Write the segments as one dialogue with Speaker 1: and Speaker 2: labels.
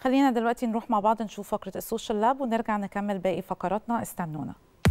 Speaker 1: خلينا دلوقتي نروح مع بعض نشوف فقرة السوشيال لاب ونرجع نكمل باقي فقراتنا استنونا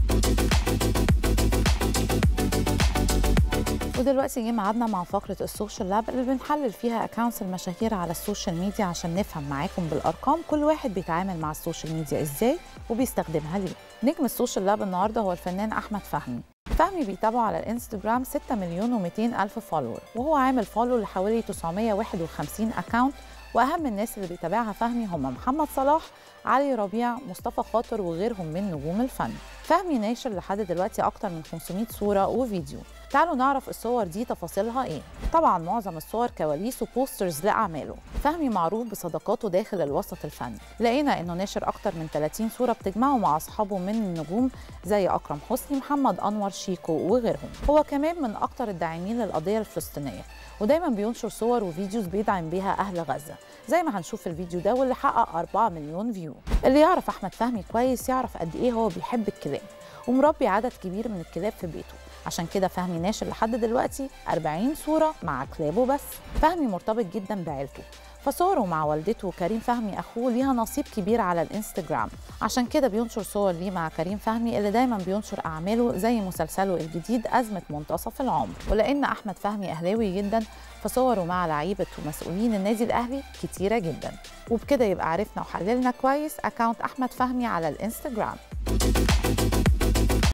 Speaker 1: ودلوقتي جه ميعادنا مع فقرة السوشيال لاب اللي بنحلل فيها اكونتس المشاهير على السوشيال ميديا عشان نفهم معاكم بالارقام كل واحد بيتعامل مع السوشيال ميديا ازاي وبيستخدمها ليه. نجم السوشيال لاب النهارده هو الفنان احمد فهمي. فهمي بيتابعه على الانستجرام 6 مليون و200 الف فولور وهو عامل فولو لحوالي 951 اكونت واهم الناس اللي بيتابعها فهمي هم محمد صلاح علي ربيع مصطفى خاطر وغيرهم من نجوم الفن فهمي ناشر لحد دلوقتي اكتر من 500 صوره وفيديو تعالوا نعرف الصور دي تفاصيلها ايه طبعا معظم الصور كواليس وبوسترز لاعماله فهمي معروف بصداقاته داخل الوسط الفني لقينا انه ناشر اكتر من 30 صوره بتجمعه مع اصحابه من النجوم زي اكرم حسني محمد انور شيكو وغيرهم هو كمان من اكتر الداعمين للقضيه الفلسطينيه ودايما بينشر صور وفيديوز بيدعم بيها اهل غزه زي ما هنشوف في الفيديو ده واللي حقق 4 مليون فيو اللي يعرف احمد فهمي كويس يعرف قد ايه هو بيحب الكلاب ومربي عدد كبير من الكلاب في بيته عشان كده فهمي ناشر لحد دلوقتي 40 صورة مع كلابه بس فهمي مرتبط جدا بعيلته فصوره مع والدته كريم فهمي اخوه ليها نصيب كبير على الانستجرام عشان كده بينشر صور ليه مع كريم فهمي اللي دايما بينشر اعماله زي مسلسله الجديد ازمه منتصف العمر ولان احمد فهمي اهلاوي جدا فصوره مع لعيبه ومسؤولين النادي الاهلي كتيره جدا وبكده يبقى عرفنا وحللنا كويس اكاونت احمد فهمي على الانستجرام